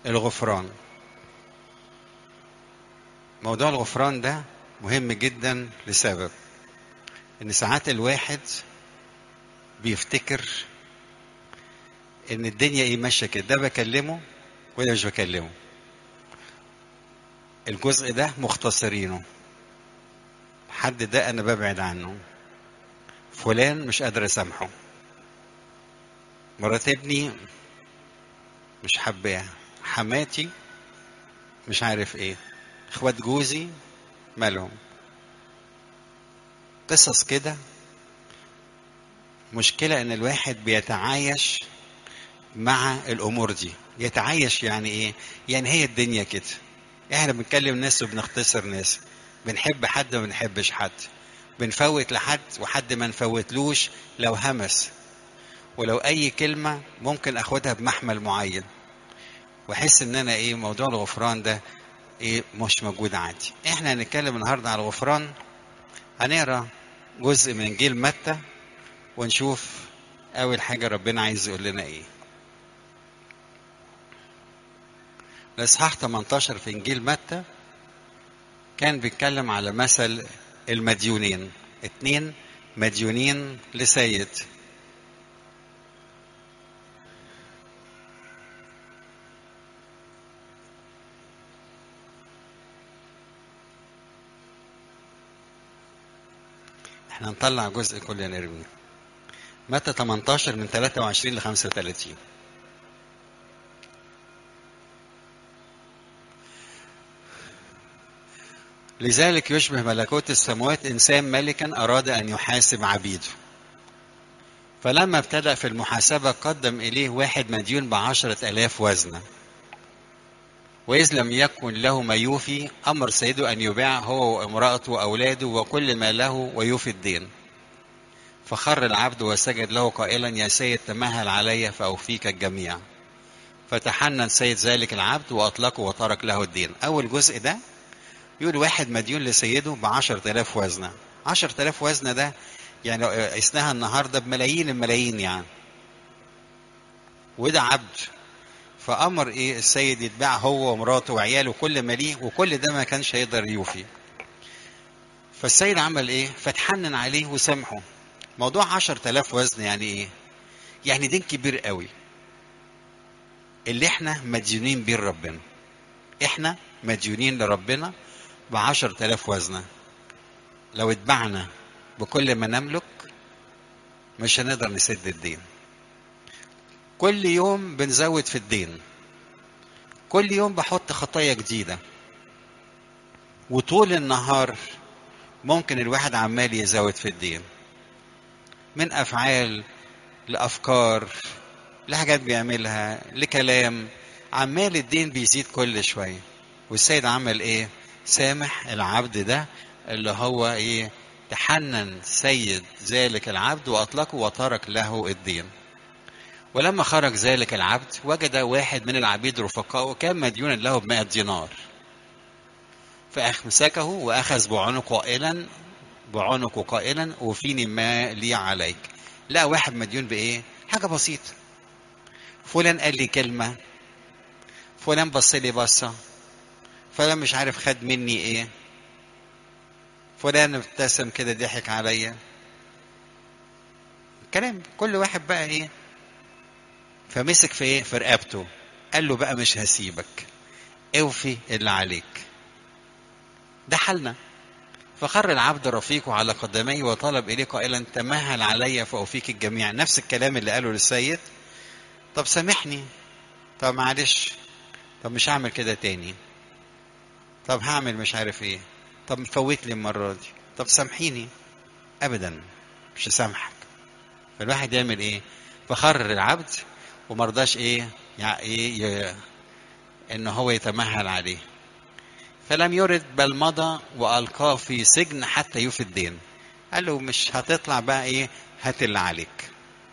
الغفران موضوع الغفران ده مهم جدا لسبب ان ساعات الواحد بيفتكر ان الدنيا ايه ماشيه كده ده بكلمه وده مش بكلمه الجزء ده مختصرينه حد ده انا ببعد عنه فلان مش قادر اسامحه مرات ابني مش حباها حماتي مش عارف ايه اخوات جوزي مالهم قصص كده مشكلة ان الواحد بيتعايش مع الامور دي يتعايش يعني ايه يعني هي الدنيا كده احنا بنكلم ناس وبنختصر ناس بنحب حد وما بنحبش حد بنفوت لحد وحد ما نفوتلوش لو همس ولو اي كلمة ممكن اخدها بمحمل معين واحس ان انا ايه موضوع الغفران ده ايه مش موجود عندي احنا هنتكلم النهارده على الغفران هنقرا جزء من انجيل متى ونشوف اول حاجه ربنا عايز يقول لنا ايه الاصحاح 18 في انجيل متى كان بيتكلم على مثل المديونين اتنين مديونين لسيد احنا نطلع جزء كل نرميه متى 18 من 23 ل 35 لذلك يشبه ملكوت السماوات إنسان ملكا أراد أن يحاسب عبيده فلما ابتدأ في المحاسبة قدم إليه واحد مديون بعشرة ألاف وزنة وإذ لم يكن له ما يوفي أمر سيده أن يبيع هو وامرأته وأولاده وكل ما له ويوفي الدين فخر العبد وسجد له قائلا يا سيد تمهل علي فأوفيك الجميع فتحنن سيد ذلك العبد وأطلقه وترك له الدين أول جزء ده يقول واحد مديون لسيده بعشرة آلاف وزنة عشرة آلاف وزنة ده يعني لو قسناها النهاردة بملايين الملايين يعني وده عبد فأمر إيه السيد يتباع هو ومراته وعياله وكل ما ليه وكل ده ما كانش هيقدر يوفي فالسيد عمل إيه فتحنن عليه وسامحه موضوع عشرة آلاف وزن يعني إيه يعني دين كبير قوي اللي احنا مديونين بيه لربنا احنا مديونين لربنا بعشرة آلاف وزنة لو اتبعنا بكل ما نملك مش هنقدر نسد الدين كل يوم بنزود في الدين كل يوم بحط خطايا جديدة وطول النهار ممكن الواحد عمال يزود في الدين من أفعال لأفكار لحاجات بيعملها لكلام عمال الدين بيزيد كل شوية والسيد عمل ايه سامح العبد ده اللي هو ايه تحنن سيد ذلك العبد واطلقه وترك له الدين ولما خرج ذلك العبد وجد واحد من العبيد رفقائه كان مديونا له بمائة دينار فأمسكه وأخذ بعنقه قائلا بعنقه قائلا وفيني ما لي عليك لا واحد مديون بإيه حاجة بسيطة فلان قال لي كلمة فلان بص لي بصة فلان مش عارف خد مني ايه فلان ابتسم كده ضحك عليا كلام كل واحد بقى ايه فمسك في ايه في رقبته قال له بقى مش هسيبك اوفي اللي عليك ده حالنا فخر العبد رفيقه على قدميه وطلب اليه قائلا تمهل علي فاوفيك الجميع نفس الكلام اللي قاله للسيد طب سامحني طب معلش طب مش هعمل كده تاني طب هعمل مش عارف ايه طب فوت لي المره دي طب سامحيني ابدا مش هسامحك فالواحد يعمل ايه فخر العبد ومرضاش ايه يعني ايه ان هو يتمهل عليه فلم يرد بل مضى والقاه في سجن حتى يوفي الدين قال له مش هتطلع بقى ايه هات اللي عليك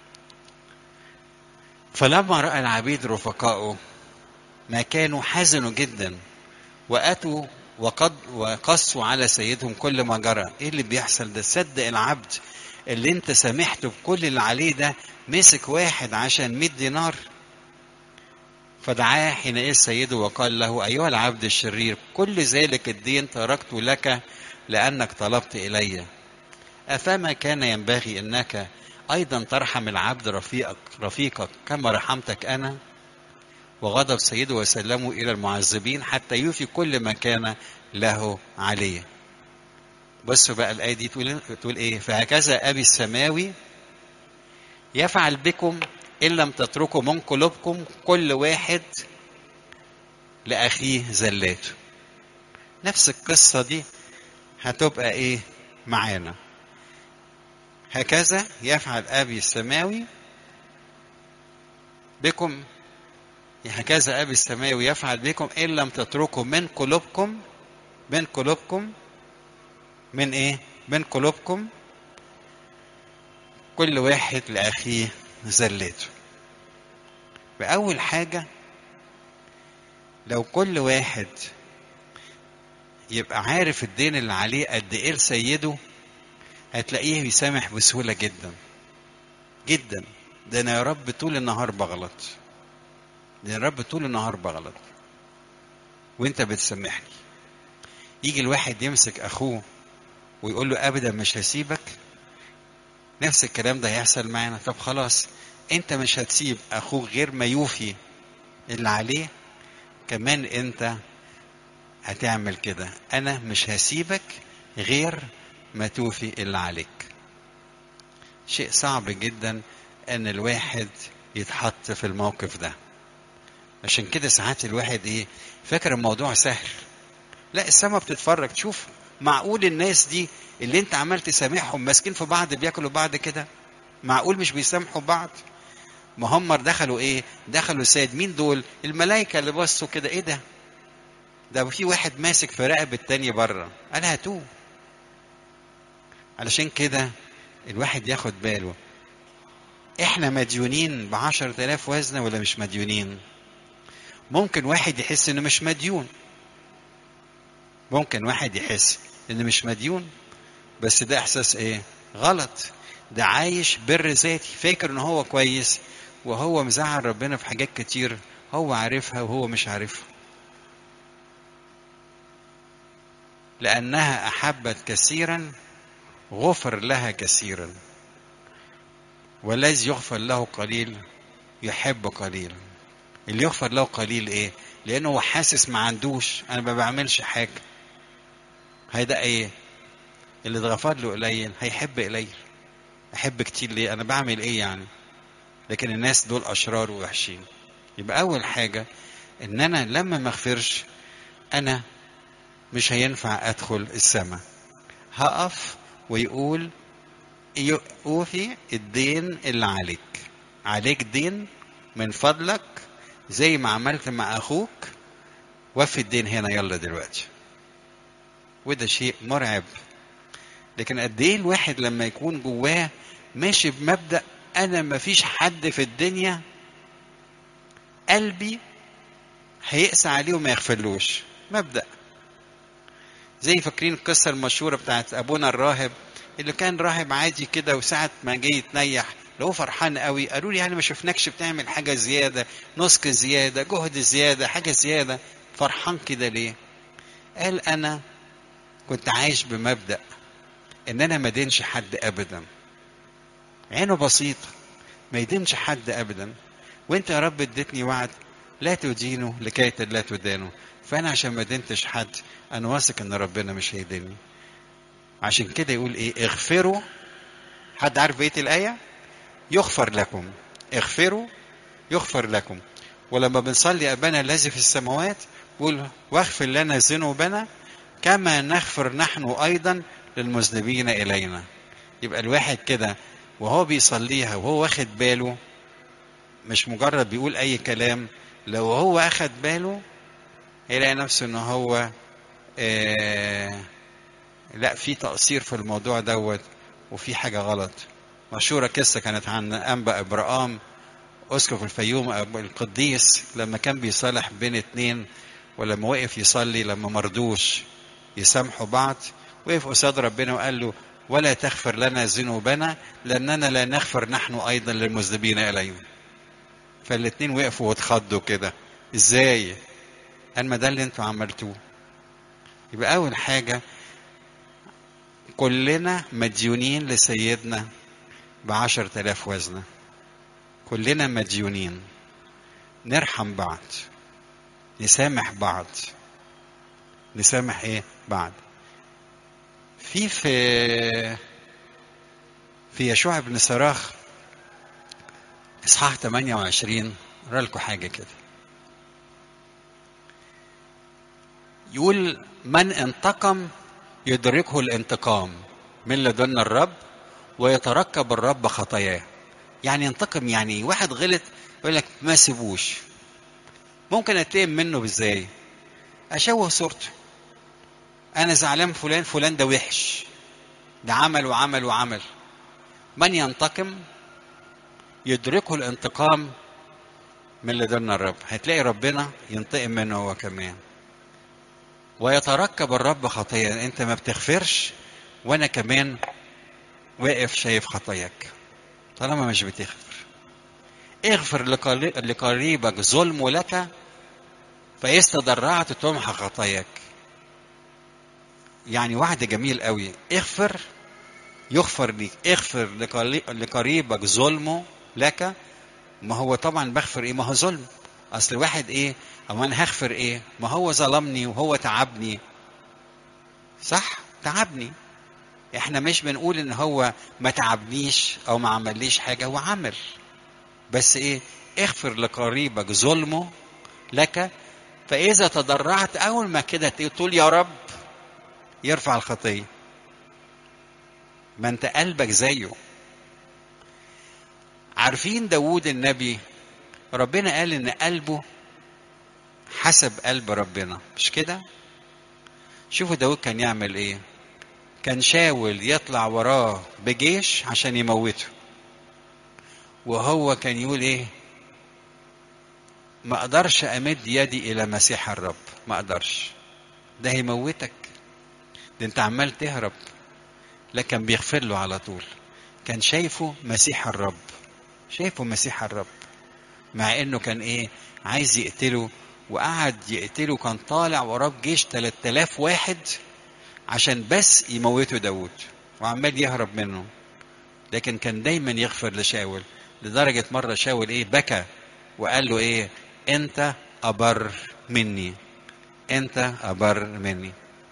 فلما راى العبيد رفقائه ما كانوا حزنوا جدا واتوا وقد وقصوا على سيدهم كل ما جرى ايه اللي بيحصل ده صدق العبد اللي انت سامحته بكل اللي عليه ده مسك واحد عشان 100 دينار فدعاه حينئذ سيده وقال له أيها العبد الشرير كل ذلك الدين تركت لك لأنك طلبت إلي أفما كان ينبغي أنك أيضا ترحم العبد رفيقك, رفيقك كما رحمتك أنا وغضب سيده وسلمه إلى المعذبين حتى يوفي كل ما كان له عليه بصوا بقى الآية دي تقول, تقول إيه فهكذا أبي السماوي يفعل بكم إن لم تتركوا من قلوبكم كل واحد لأخيه زلاته نفس القصة دي هتبقى إيه معانا هكذا يفعل أبي السماوي بكم هكذا أبي السماوي يفعل بكم إن لم تتركوا من قلوبكم من قلوبكم من إيه؟ من قلوبكم كل واحد لأخيه زلته بأول حاجة لو كل واحد يبقى عارف الدين اللي عليه قد ايه لسيده هتلاقيه بيسامح بسهولة جدا جدا ده انا يا رب طول النهار بغلط ده يا رب طول النهار بغلط وانت بتسامحني يجي الواحد يمسك اخوه ويقول له ابدا مش هسيبك نفس الكلام ده هيحصل معانا طب خلاص انت مش هتسيب اخوك غير ما يوفي اللي عليه كمان انت هتعمل كده انا مش هسيبك غير ما توفي اللي عليك شيء صعب جدا ان الواحد يتحط في الموقف ده عشان كده ساعات الواحد ايه فاكر الموضوع سهل لا السما بتتفرج تشوف معقول الناس دي اللي انت عمال تسامحهم ماسكين في بعض بياكلوا بعض كده معقول مش بيسامحوا بعض ما هم دخلوا ايه دخلوا سيد مين دول الملائكة اللي بصوا كده ايه ده ده في واحد ماسك في رقب التاني بره قال هاتوه علشان كده الواحد ياخد باله احنا مديونين بعشر تلاف وزنة ولا مش مديونين ممكن واحد يحس انه مش مديون ممكن واحد يحس انه مش مديون بس ده احساس ايه غلط ده عايش بر ذاتي فاكر ان هو كويس وهو مزعل ربنا في حاجات كتير هو عارفها وهو مش عارفها لأنها أحبت كثيرا غفر لها كثيرا والذي يغفر له قليل يحب قليلا اللي يغفر له قليل ايه لانه هو حاسس ما عندوش انا ما بعملش حاجه هيدا ايه اللي اتغفر له قليل هيحب قليل احب كتير ليه انا بعمل ايه يعني لكن الناس دول اشرار ووحشين يبقى اول حاجه ان انا لما ما اغفرش انا مش هينفع ادخل السماء هقف ويقول اوفي الدين اللي عليك عليك دين من فضلك زي ما عملت مع اخوك وفي الدين هنا يلا دلوقتي وده شيء مرعب لكن قد ايه الواحد لما يكون جواه ماشي بمبدا انا ما فيش حد في الدنيا قلبي هيقسى عليه وما يغفرلوش مبدا زي فاكرين القصه المشهوره بتاعت ابونا الراهب اللي كان راهب عادي كده وساعة ما جه يتنيح لو فرحان قوي قالوا لي يعني ما شفناكش بتعمل حاجة زيادة نسك زيادة جهد زيادة حاجة زيادة فرحان كده ليه قال أنا كنت عايش بمبدأ إن أنا ما دينش حد أبدا عينه بسيطة ما يدينش حد أبدا وأنت يا رب اديتني وعد لا تدينوا لكي لا تدانوا فأنا عشان ما دينتش حد أنا واثق إن ربنا مش هيديني عشان كده يقول ايه اغفروا حد عارف بقيه الايه يغفر لكم اغفروا يغفر لكم ولما بنصلي ابانا الذي في السماوات يقول واغفر لنا ذنوبنا كما نغفر نحن ايضا للمذنبين الينا يبقى الواحد كده وهو بيصليها وهو واخد باله مش مجرد بيقول اي كلام لو هو اخد باله هيلاقي نفسه ان هو آه لا في تقصير في الموضوع دوت وفي حاجه غلط مشهوره قصه كانت عن انبا ابراهام اسقف الفيوم القديس لما كان بيصالح بين اتنين ولما وقف يصلي لما مرضوش يسامحوا بعض وقف قصاد ربنا وقال له ولا تغفر لنا ذنوبنا لاننا لا نغفر نحن ايضا للمذنبين الينا فالاتنين وقفوا واتخضوا كده ازاي قال ما ده اللي انتوا عملتوه يبقى اول حاجه كلنا مديونين لسيدنا بعشر تلاف وزنة كلنا مديونين نرحم بعض نسامح بعض نسامح ايه بعض في في في يشوع بن صراخ اصحاح 28 اقرا لكم حاجه كده يقول من انتقم يدركه الانتقام من لدن الرب ويتركب الرب خطاياه يعني ينتقم يعني واحد غلط يقول لك ما سيبوش ممكن اتقم منه ازاي اشوه صورته انا زعلان فلان فلان ده وحش ده عمل وعمل وعمل من ينتقم يدركه الانتقام من لدن الرب هتلاقي ربنا ينتقم منه هو كمان ويتركب الرب خطايا انت ما بتغفرش وانا كمان واقف شايف خطاياك طالما مش بتغفر اغفر لقريبك ظلم لك فإذ تضرعت تمحى خطاياك يعني وعد جميل قوي اغفر يغفر ليك اغفر لقريبك ظلمه لك ما هو طبعا بغفر ايه ما هو ظلم اصل واحد ايه او انا هغفر ايه ما هو ظلمني وهو تعبني صح تعبني احنا مش بنقول ان هو ما تعبنيش او ما عمليش حاجه هو عمل بس ايه اغفر لقريبك ظلمه لك فاذا تضرعت اول ما كده تقول يا رب يرفع الخطيه ما انت قلبك زيه عارفين داوود النبي ربنا قال ان قلبه حسب قلب ربنا مش كده شوفوا داود كان يعمل ايه كان شاول يطلع وراه بجيش عشان يموته وهو كان يقول ايه ما اقدرش امد يدي الى مسيح الرب ما اقدرش ده هيموتك ده انت عمال تهرب لكن بيغفر له على طول كان شايفه مسيح الرب شايفه مسيح الرب مع انه كان ايه عايز يقتله وقعد يقتله كان طالع وراه جيش 3000 واحد عشان بس يموتوا داود وعمال يهرب منه لكن كان دايما يغفر لشاول لدرجة مرة شاول ايه بكى وقال له ايه انت ابر مني انت ابر مني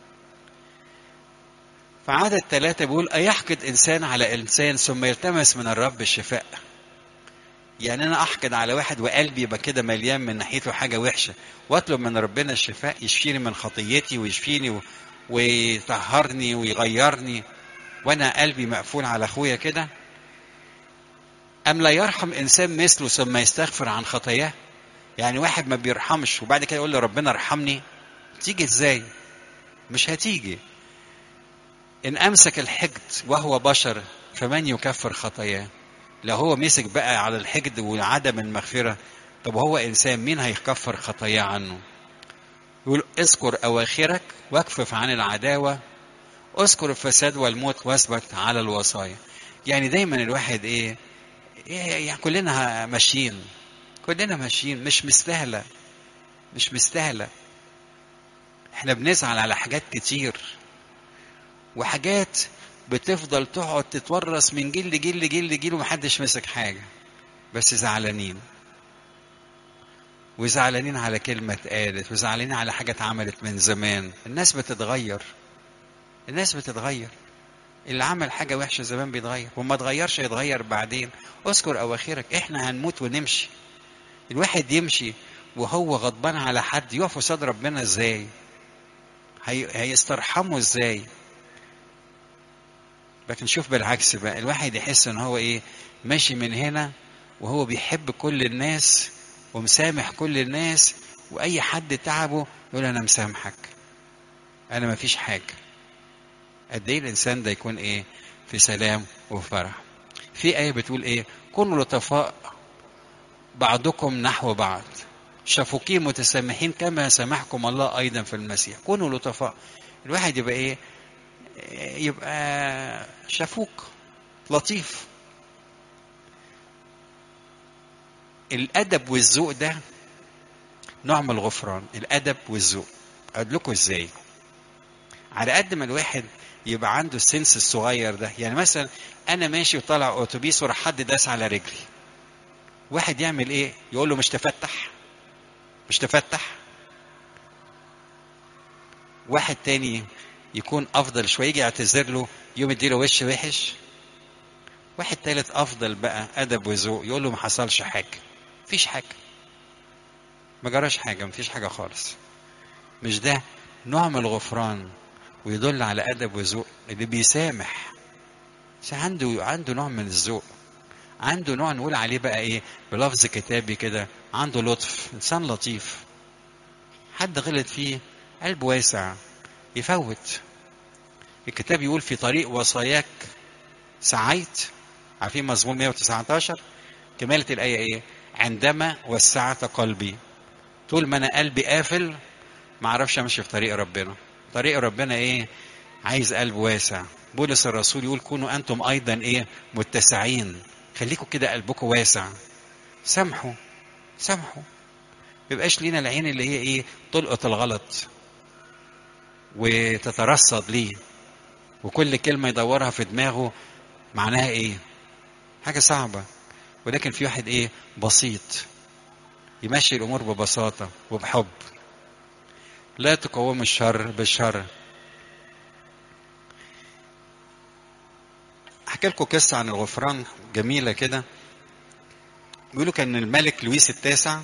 فعدد ثلاثة بيقول أيحقد إنسان على إنسان ثم يلتمس من الرب الشفاء يعني أنا أحقد على واحد وقلبي يبقى كده مليان من ناحيته حاجة وحشة وأطلب من ربنا الشفاء يشفيني من خطيتي ويشفيني و... ويطهرني ويغيرني وأنا قلبي مقفول على أخويا كده أم لا يرحم إنسان مثله ثم يستغفر عن خطاياه يعني واحد ما بيرحمش وبعد كده يقول له ربنا ارحمني تيجي ازاي مش هتيجي إن أمسك الحقد وهو بشر فمن يكفر خطاياه لو هو مسك بقى على الحقد وعدم المغفرة طب هو إنسان مين هيكفر خطاياه عنه يقول اذكر أواخرك واكفف عن العداوة اذكر الفساد والموت واثبت على الوصايا يعني دايما الواحد ايه, إيه يعني كلنا ماشيين كلنا ماشيين مش مستاهلة مش مستاهلة احنا بنزعل على حاجات كتير وحاجات بتفضل تقعد تتورث من جيل لجيل لجيل لجيل ومحدش مسك حاجة بس زعلانين وزعلانين على كلمة اتقالت وزعلانين على حاجة اتعملت من زمان الناس بتتغير الناس بتتغير اللي عمل حاجة وحشة زمان بيتغير وما اتغيرش يتغير بعدين اذكر أواخرك احنا هنموت ونمشي الواحد يمشي وهو غضبان على حد يقف قصاد ربنا ازاي هي... هيسترحمه ازاي لكن شوف بالعكس بقى الواحد يحس ان هو ايه ماشي من هنا وهو بيحب كل الناس ومسامح كل الناس واي حد تعبه يقول انا مسامحك انا ما فيش حاجه قد ايه الانسان ده يكون ايه في سلام وفرح في ايه بتقول ايه كونوا لطفاء بعضكم نحو بعض شفوقين متسامحين كما سامحكم الله ايضا في المسيح كونوا لطفاء الواحد يبقى ايه يبقى شفوق لطيف الادب والذوق ده نوع من الغفران الادب والذوق اقول لكم ازاي على قد ما الواحد يبقى عنده السنس الصغير ده يعني مثلا انا ماشي وطالع اتوبيس وراح حد داس على رجلي واحد يعمل ايه يقول له مش تفتح مش تفتح واحد تاني يكون افضل شويه يجي يعتذر له يوم يديله وش وحش واحد تالت افضل بقى ادب وذوق يقول له ما حصلش حاجه مفيش حاجه ما جراش حاجه مفيش حاجه خالص مش ده نوع من الغفران ويدل على ادب وذوق اللي بيسامح بس عنده عنده نوع من الذوق عنده نوع نقول عليه بقى ايه بلفظ كتابي كده عنده لطف انسان لطيف حد غلط فيه قلب واسع يفوت الكتاب يقول في طريق وصاياك سعيت عارفين مزمور 119 كمالة الآية إيه؟ عندما وسعت قلبي طول ما أنا قلبي قافل ما أعرفش أمشي في طريق ربنا طريق ربنا إيه؟ عايز قلب واسع بولس الرسول يقول كونوا أنتم أيضا إيه؟ متسعين خليكم كده قلبكم واسع سامحوا سامحوا ما يبقاش لينا العين اللي هي إيه؟ تلقط الغلط وتترصد ليه وكل كلمة يدورها في دماغه معناها ايه حاجة صعبة ولكن في واحد ايه بسيط يمشي الامور ببساطة وبحب لا تقوم الشر بالشر احكي لكم قصة عن الغفران جميلة كده بيقولوا كان الملك لويس التاسع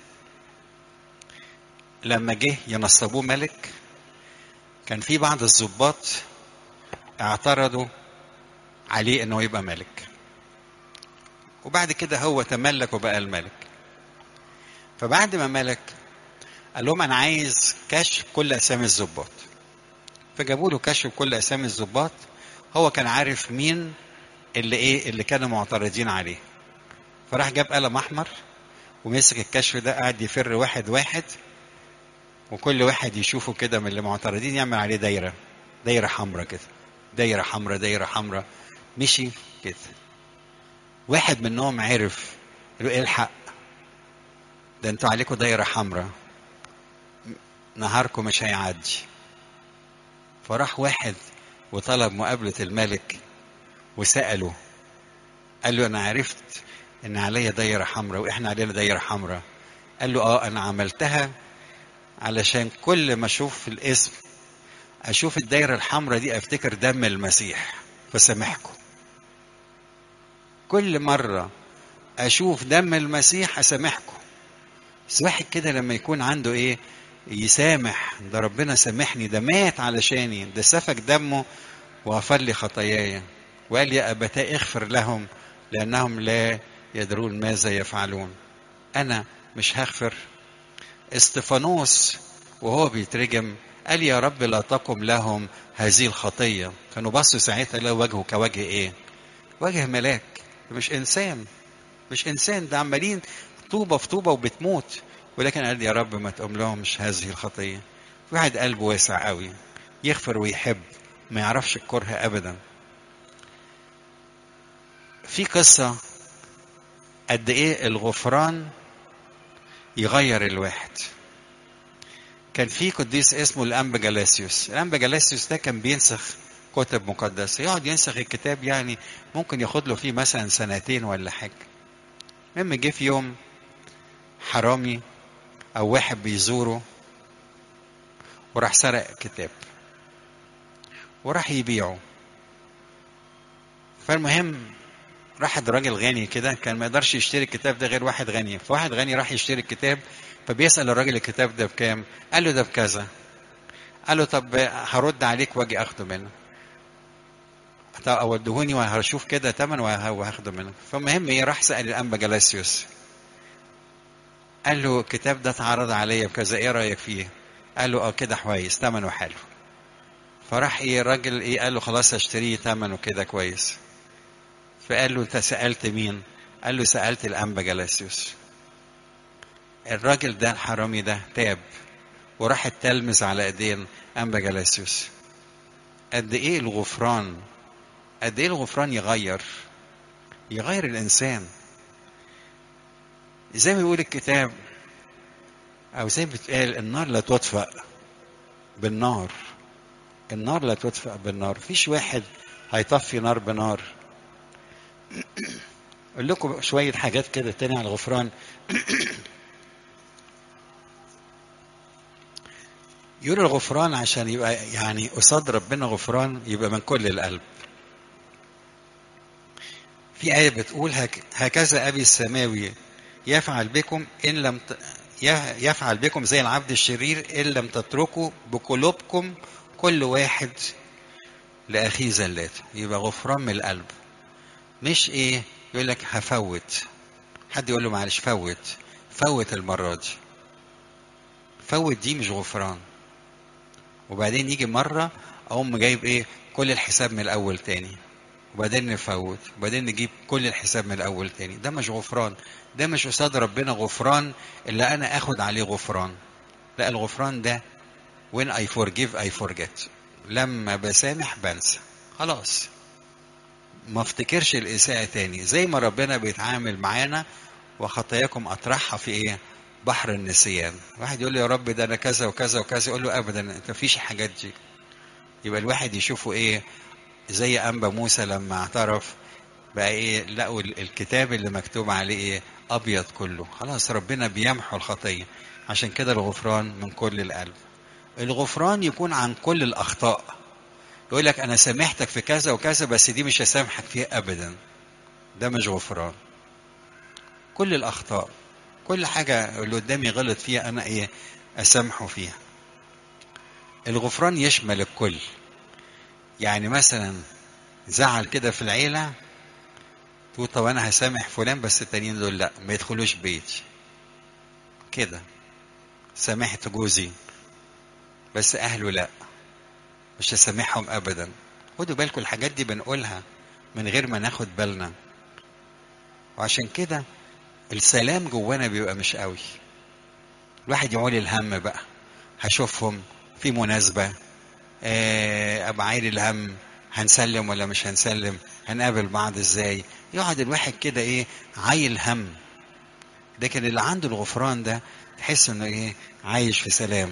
لما جه ينصبوه ملك كان في بعض الضباط اعترضوا عليه انه يبقى ملك وبعد كده هو تملك وبقى الملك فبعد ما ملك قال لهم انا عايز كشف كل اسامي الضباط فجابوا له كشف كل اسامي الضباط هو كان عارف مين اللي ايه اللي كانوا معترضين عليه فراح جاب قلم احمر ومسك الكشف ده قعد يفر واحد واحد وكل واحد يشوفه كده من اللي معترضين يعمل عليه دايره دايره حمراء كده دايره حمراء دايره حمراء مشي كده واحد منهم عرف قال له الحق ده انتوا عليكم دايره حمراء نهاركم مش هيعدي فراح واحد وطلب مقابله الملك وساله قال له انا عرفت ان عليا دايره حمراء واحنا علينا دايره حمراء قال له اه انا عملتها علشان كل ما اشوف الاسم اشوف الدايره الحمراء دي افتكر دم المسيح فسامحكم كل مره اشوف دم المسيح اسامحكم بس واحد كده لما يكون عنده ايه يسامح ده ربنا سامحني ده مات علشاني ده سفك دمه وغفر لي خطاياي وقال يا ابتاه اغفر لهم لانهم لا يدرون ماذا يفعلون انا مش هغفر استفانوس وهو بيترجم قال يا رب لا تقم لهم هذه الخطية كانوا بصوا ساعتها لقوا وجهه كوجه ايه وجه ملاك مش انسان مش انسان ده عمالين طوبة في طوبة وبتموت ولكن قال يا رب ما تقوم لهمش هذه الخطية في واحد قلبه واسع قوي يغفر ويحب ما يعرفش الكره ابدا في قصة قد ايه الغفران يغير الواحد كان في قديس اسمه الانبا جلاسيوس الانبا جلاسيوس ده كان بينسخ كتب مقدسه يقعد ينسخ الكتاب يعني ممكن ياخد له فيه مثلا سنتين ولا حاجه المهم جه في يوم حرامي او واحد بيزوره وراح سرق كتاب وراح يبيعه فالمهم راح راجل غني كده كان ما يقدرش يشتري الكتاب ده غير واحد غني فواحد غني راح يشتري الكتاب فبيسأل الراجل الكتاب ده بكام قال له ده بكذا قال له طب هرد عليك واجي اخده منه طب اودهوني وهشوف كده تمن وهاخده منه فالمهم ايه راح سأل الانبا جلاسيوس قال له الكتاب ده اتعرض عليا بكذا ايه رايك فيه قال له اه كده كويس ثمنه حلو فراح ايه الراجل ايه قال له خلاص اشتريه ثمنه كده كويس فقال له انت سالت مين قال له سالت الانبا جلاسيوس الراجل ده الحرامي ده تاب وراح التلمس على ايدين انبا جلاسيوس قد ايه الغفران قد ايه الغفران يغير يغير الانسان زي ما بيقول الكتاب او زي ما بتقال النار لا تطفأ بالنار النار لا تطفأ بالنار فيش واحد هيطفي نار بنار اقول لكم شويه حاجات كده تاني على الغفران يقول الغفران عشان يبقى يعني قصاد ربنا غفران يبقى من كل القلب في آية بتقول هك هكذا أبي السماوي يفعل بكم إن لم ت... يفعل بكم زي العبد الشرير إن لم تتركوا بقلوبكم كل واحد لأخيه زلات يبقى غفران من القلب مش إيه يقول لك هفوت حد يقول له معلش فوت فوت المرة دي فوت دي مش غفران وبعدين يجي مرة أقوم جايب إيه كل الحساب من الأول تاني وبعدين نفوت وبعدين نجيب كل الحساب من الأول تاني ده مش غفران ده مش قصاد ربنا غفران اللي أنا أخد عليه غفران لا الغفران ده when I forgive I forget لما بسامح بنسى خلاص ما افتكرش الإساءة تاني زي ما ربنا بيتعامل معانا وخطاياكم أطرحها في إيه بحر النسيان واحد يقول لي يا رب ده أنا كذا وكذا وكذا يقول له أبدا أنت مفيش الحاجات دي يبقى الواحد يشوفه إيه زي أنبا موسى لما اعترف بقى إيه لقوا الكتاب اللي مكتوب عليه إيه أبيض كله خلاص ربنا بيمحو الخطية عشان كده الغفران من كل القلب الغفران يكون عن كل الأخطاء يقول لك أنا سامحتك في كذا وكذا بس دي مش هسامحك فيها أبدا ده مش غفران كل الأخطاء كل حاجة اللي قدامي غلط فيها أنا إيه أسامحه فيها الغفران يشمل الكل يعني مثلا زعل كده في العيلة تقول طب أنا هسامح فلان بس التانيين دول لأ ما يدخلوش بيتي كده سامحت جوزي بس أهله لأ مش هسامحهم أبدا خدوا بالكم الحاجات دي بنقولها من غير ما ناخد بالنا وعشان كده السلام جوانا بيبقى مش قوي الواحد يعول الهم بقى هشوفهم في مناسبة آه، ابقى عايل الهم هنسلم ولا مش هنسلم هنقابل بعض ازاي يقعد الواحد كده ايه عايل هم لكن اللي عنده الغفران ده تحس انه ايه عايش في سلام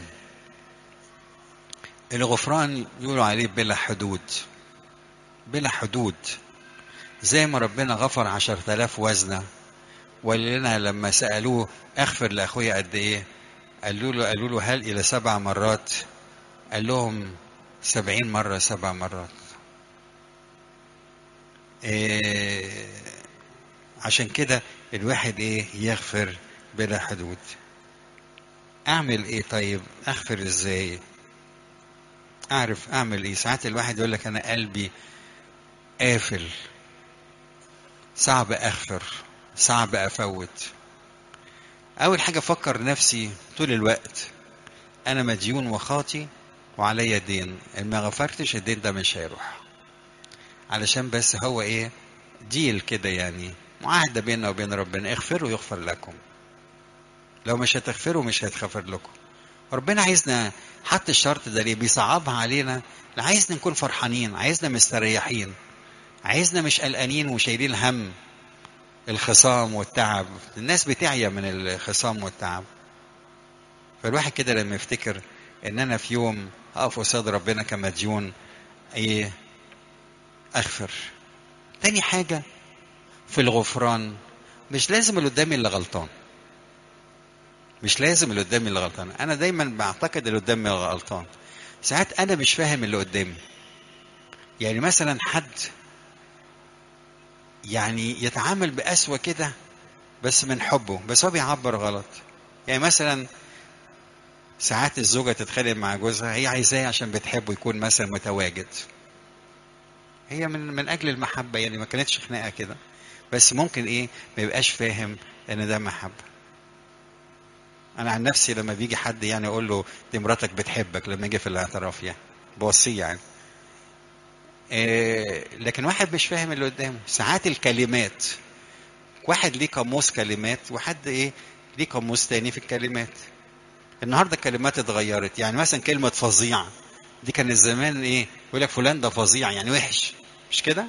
الغفران يقولوا عليه بلا حدود بلا حدود زي ما ربنا غفر عشرة آلاف وزنة ولنا لما سألوه أغفر لأخويا قد إيه قالوا له قالوا له هل إلى سبع مرات قال لهم سبعين مرة سبع مرات إيه عشان كده الواحد إيه يغفر بلا حدود أعمل إيه طيب أغفر إزاي أعرف أعمل إيه ساعات الواحد يقول لك أنا قلبي قافل صعب أغفر صعب أفوت أول حاجة أفكر نفسي طول الوقت أنا مديون وخاطي وعليا دين إن ما غفرتش الدين ده مش هيروح علشان بس هو إيه ديل كده يعني معاهدة بيننا وبين ربنا اغفروا يغفر لكم لو مش هتغفروا مش هيتغفر لكم ربنا عايزنا حط الشرط ده ليه بيصعبها علينا عايزنا نكون فرحانين عايزنا مستريحين عايزنا مش قلقانين وشايلين هم الخصام والتعب الناس بتعيا من الخصام والتعب فالواحد كده لما يفتكر ان انا في يوم اقف قصاد ربنا كمديون ايه اغفر تاني حاجة في الغفران مش لازم اللي قدامي اللي غلطان مش لازم اللي قدامي اللي غلطان انا دايما بعتقد اللي قدامي اللي غلطان ساعات انا مش فاهم اللي قدامي يعني مثلا حد يعني يتعامل بقسوة كده بس من حبه بس هو بيعبر غلط يعني مثلا ساعات الزوجة تتخانق مع جوزها هي عايزاه عشان بتحبه يكون مثلا متواجد هي من من اجل المحبة يعني ما كانتش خناقة كده بس ممكن ايه ما يبقاش فاهم ان ده محبة انا عن نفسي لما بيجي حد يعني اقول له دي مراتك بتحبك لما يجي في الاعتراف يعني بوصيه يعني إيه لكن واحد مش فاهم اللي قدامه ساعات الكلمات واحد ليه قاموس كلمات وحد ايه ليه قاموس تاني في الكلمات النهارده الكلمات اتغيرت يعني مثلا كلمه فظيع دي كان زمان ايه يقول لك فلان ده فظيع يعني وحش مش كده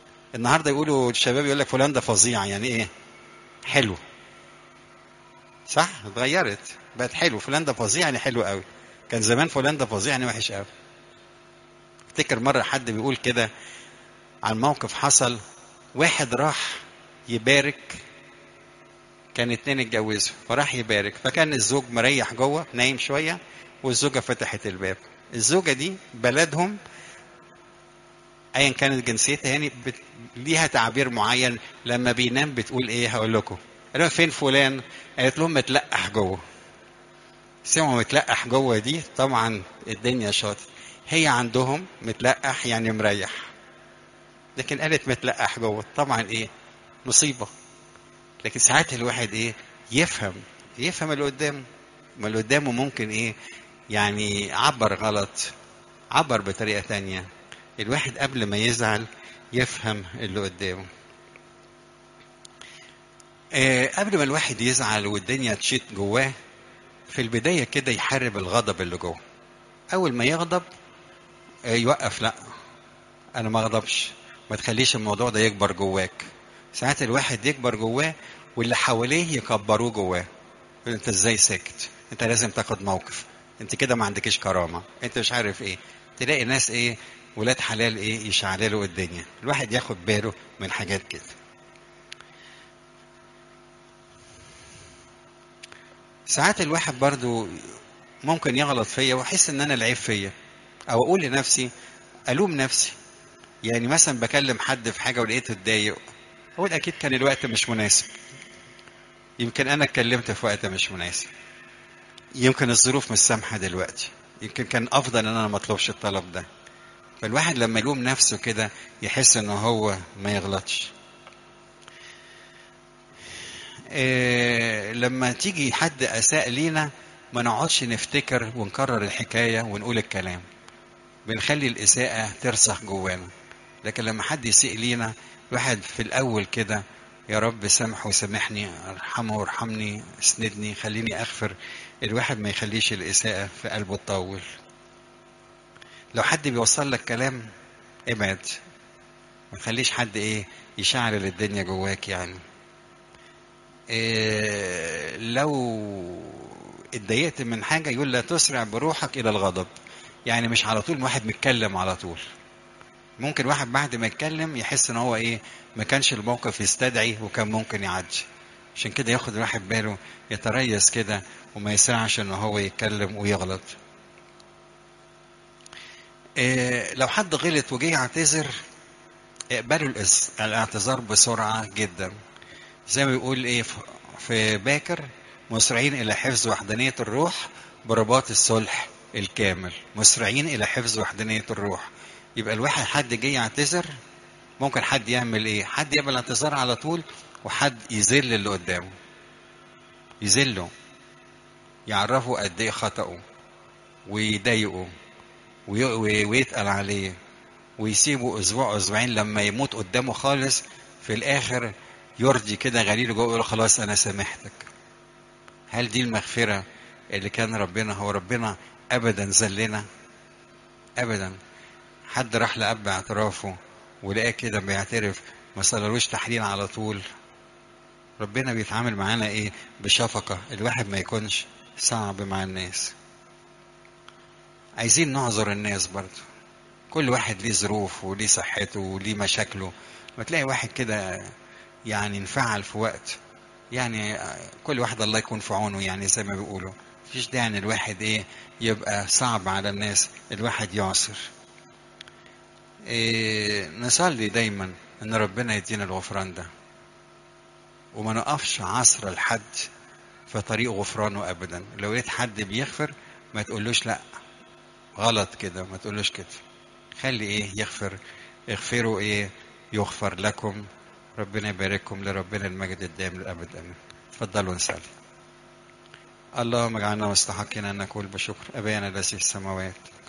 النهارده يقولوا الشباب يقول لك فلان ده فظيع يعني ايه حلو صح اتغيرت بقت حلو فلان ده فظيع يعني حلو قوي كان زمان فلان ده فظيع يعني وحش قوي افتكر مره حد بيقول كده عن موقف حصل واحد راح يبارك كان اتنين اتجوزوا فراح يبارك فكان الزوج مريح جوه نايم شويه والزوجه فتحت الباب الزوجه دي بلدهم ايا كانت جنسيتها يعني بت... ليها تعبير معين لما بينام بتقول ايه هقول لكم قالوا فين فلان قالت لهم متلقح جوه سمعوا متلقح جوه دي طبعا الدنيا شاطر هي عندهم متلقح يعني مريح لكن قالت متلقح جوه طبعا ايه مصيبه لكن ساعات الواحد ايه يفهم يفهم اللي قدامه ما اللي قدامه ممكن ايه يعني عبر غلط عبر بطريقه تانية الواحد قبل ما يزعل يفهم اللي قدامه آه قبل ما الواحد يزعل والدنيا تشيط جواه في البداية كده يحارب الغضب اللي جوه أول ما يغضب آه يوقف لا أنا ما أغضبش ما تخليش الموضوع ده يكبر جواك ساعات الواحد يكبر جواه واللي حواليه يكبروه جواه انت ازاي ساكت انت لازم تاخد موقف انت كده ما عندكش كرامه انت مش عارف ايه تلاقي ناس ايه ولاد حلال ايه يشعللوا الدنيا الواحد ياخد باله من حاجات كده ساعات الواحد برضو ممكن يغلط فيا واحس ان انا العيب فيا او اقول لنفسي الوم نفسي يعني مثلا بكلم حد في حاجه ولقيته اتضايق اقول اكيد كان الوقت مش مناسب يمكن انا اتكلمت في وقت مش مناسب يمكن الظروف مش سامحه دلوقتي يمكن كان افضل ان انا ما اطلبش الطلب ده فالواحد لما يلوم نفسه كده يحس ان هو ما يغلطش إيه لما تيجي حد اساء لينا ما نقعدش نفتكر ونكرر الحكايه ونقول الكلام بنخلي الاساءه ترسخ جوانا لكن لما حد يسيء لينا الواحد في الاول كده يا رب سامحه وسامحني ارحمه وارحمني اسندني خليني اغفر الواحد ما يخليش الاساءه في قلبه تطول لو حد بيوصل لك كلام ابعد ما تخليش حد ايه يشعل الدنيا جواك يعني إيه لو اتضايقت من حاجة يقول لا تسرع بروحك إلى الغضب يعني مش على طول واحد متكلم على طول ممكن واحد بعد ما يتكلم يحس ان هو ايه ما كانش الموقف يستدعي وكان ممكن يعدي عشان كده ياخد الواحد باله يتريث كده وما يسرعش ان هو يتكلم ويغلط إيه لو حد غلط وجه يعتذر اقبلوا الاعتذار بسرعة جدا زي ما بيقول ايه في باكر مسرعين الى حفظ وحدانية الروح برباط الصلح الكامل مسرعين الى حفظ وحدانية الروح يبقى الواحد حد جه يعتذر ممكن حد يعمل ايه حد يقبل اعتذار على طول وحد يذل اللي قدامه يذله يعرفه قد ايه خطأه ويضايقه ويتقل عليه ويسيبه اسبوع اسبوعين لما يموت قدامه خالص في الاخر يرضي كده غليله جوه يقول خلاص انا سامحتك هل دي المغفره اللي كان ربنا هو ربنا ابدا ذلنا ابدا حد راح لاب اعترافه ولقاه كده بيعترف ما صلالوش تحليل على طول ربنا بيتعامل معانا ايه بشفقه الواحد ما يكونش صعب مع الناس عايزين نعذر الناس برضه كل واحد ليه ظروف وليه صحته وليه مشاكله وتلاقي واحد كده يعني انفعل في وقت يعني كل واحد الله يكون في عونه يعني زي ما بيقولوا مفيش داعي ان الواحد ايه يبقى صعب على الناس الواحد يعصر إيه نصلي دايما ان ربنا يدينا الغفران ده وما نقفش عصر الحد في طريق غفرانه ابدا لو لقيت حد بيغفر ما تقولوش لا غلط كده ما تقولوش كده خلي ايه يغفر اغفروا ايه يغفر لكم ربنا يبارككم لربنا المجد الدائم للابد امين تفضلوا نصلي اللهم اجعلنا مستحقين ان نقول بشكر ابانا الذي في السماوات